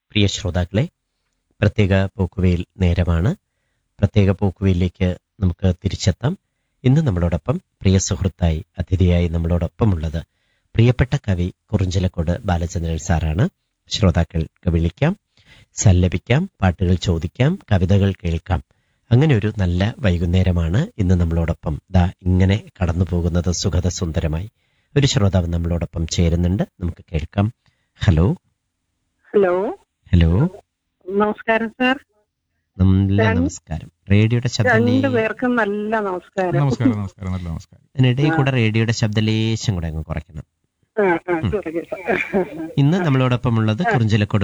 പ്രിയ ശ്രോതാക്കളെ പ്രത്യേക പോക്കുവെയിൽ നേരമാണ് പ്രത്യേക പോക്കുവെയിലേക്ക് നമുക്ക് തിരിച്ചെത്താം ഇന്ന് നമ്മളോടൊപ്പം പ്രിയ സുഹൃത്തായി അതിഥിയായി നമ്മളോടൊപ്പമുള്ളത് പ്രിയപ്പെട്ട കവി കുറിഞ്ചലക്കോട് ബാലചന്ദ്രൻ സാറാണ് ശ്രോതാക്കൾക്ക് വിളിക്കാം സല്ലപിക്കാം പാട്ടുകൾ ചോദിക്കാം കവിതകൾ കേൾക്കാം അങ്ങനെ ഒരു നല്ല വൈകുന്നേരമാണ് ഇന്ന് നമ്മളോടൊപ്പം ദാ ഇങ്ങനെ കടന്നു പോകുന്നത് സുഗത സുന്ദരമായി ഒരു ശ്രോതാവ് നമ്മളോടൊപ്പം ചേരുന്നുണ്ട് നമുക്ക് കേൾക്കാം ഹലോ ഹലോ ഹലോ നമസ്കാരം സാർ നല്ല രണ്ട് നമസ്കാരം റേഡിയോയുടെ ശബ്ദം രണ്ടു പേർക്കും നല്ല നമസ്കാരം നമസ്കാരം നമസ്കാരം നല്ല നമസ്കാരം അതിനിടയിൽ കൂടെ റേഡിയോയുടെ ശബ്ദ ലേശം കൂടെ അങ്ങ് കുറയ്ക്കണം ആ, ആ, sorry, sorry. ഇന്ന് നമ്മളോടൊപ്പം ഉള്ളത് കുറിഞ്ചലക്കോട്